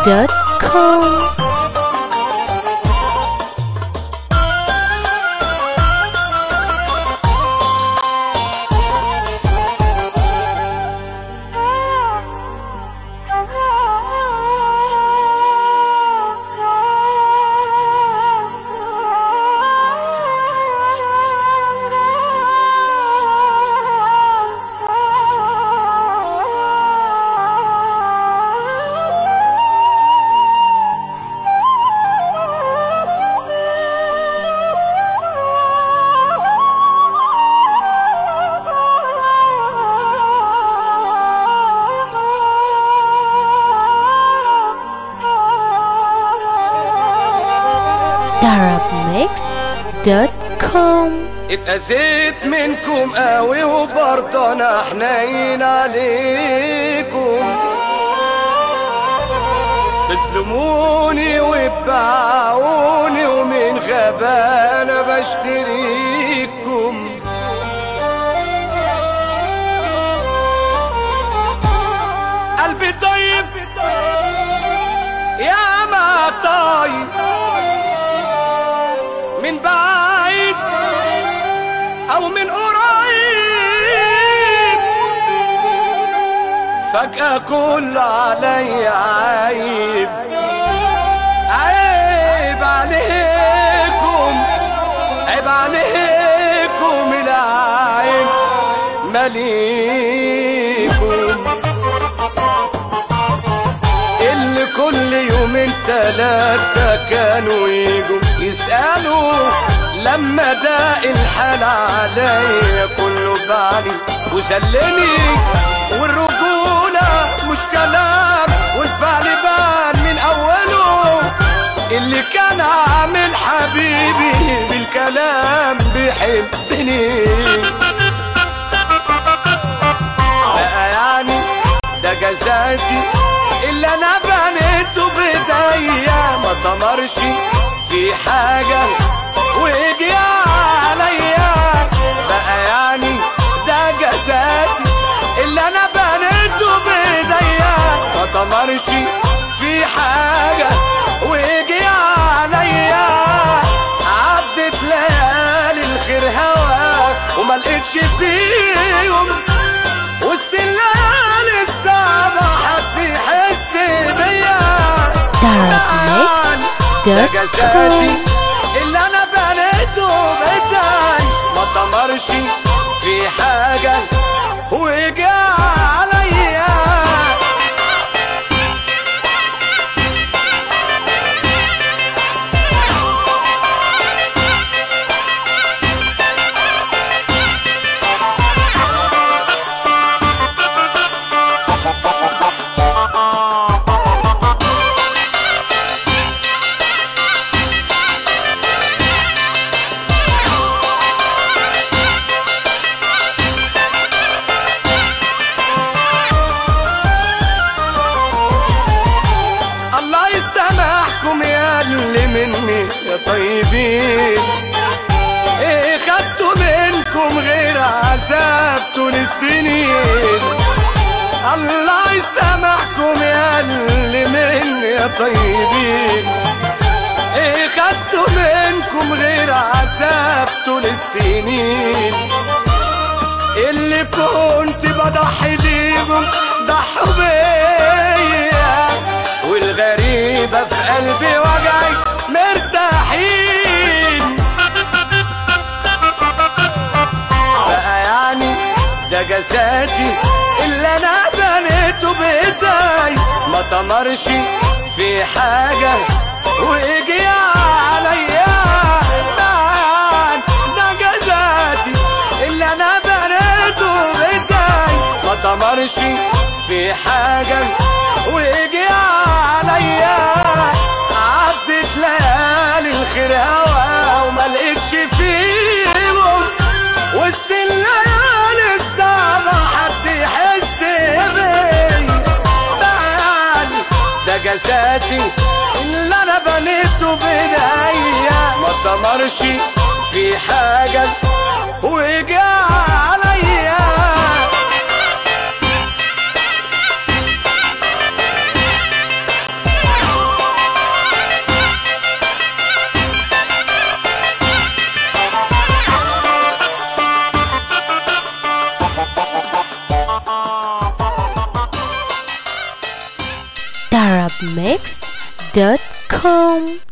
darabmix.com darabmix.com اتأذيت منكم قوي وبرضه انا حنين عليكم تظلموني وتباعوني ومن غبانا بشتريكم قلبي طيب يا ما طيب من بعيد او من قريب فجأة كل علي عيب عيب عليكم عيب عليكم العيب مليكم اللي كل يومين تلاتة كانوا يجوا يسألوا لما ده الحال عليا كله بعلي وذلني والرجولة مش كلام والفعل بان من أوله اللي كان عامل حبيبي بالكلام بيحبني بقى يعني ده جزاتي اللي انا بنيته بايديا ما طمرش في حاجة ويجي عليا بقى يعني ده جزاتي اللي انا بنيته بايديا ما طمرش في حاجة ويجي عليا عدت ليالي الخير هواك وما لقيتش فيهم وسط الليالي الصعبة حد يحس بيا ده جزاتي darabmix.com اللي انا بنيته بايدي ما طمرش في حاجة وجا عليا الله يسامحكم يا اللي مني يا طيبين ايه خدتوا منكم غير عذاب طول السنين الله يسامحكم يا اللي مني يا طيبين ايه خدتوا منكم غير عذاب طول السنين اللي كنت بضحي ليهم ضحوا بيا والغريبة في قلبي وجعي مرتاحين بقى يعني ده جزاتي اللي انا بنيته بايدي ما طمرش في حاجة ويجي عليا ده ده جزاتي اللي انا بنيته بايدي ما طمرش في حاجة ويجي عليا عدت ليالي الخير هوا وما لقيتش فيهم وسط الليالي الصعبة حد يحس بي تعالي ده جزاتي اللي انا بنيته بايديا ما طمرش في حاجة وجا عليا arabmixed.com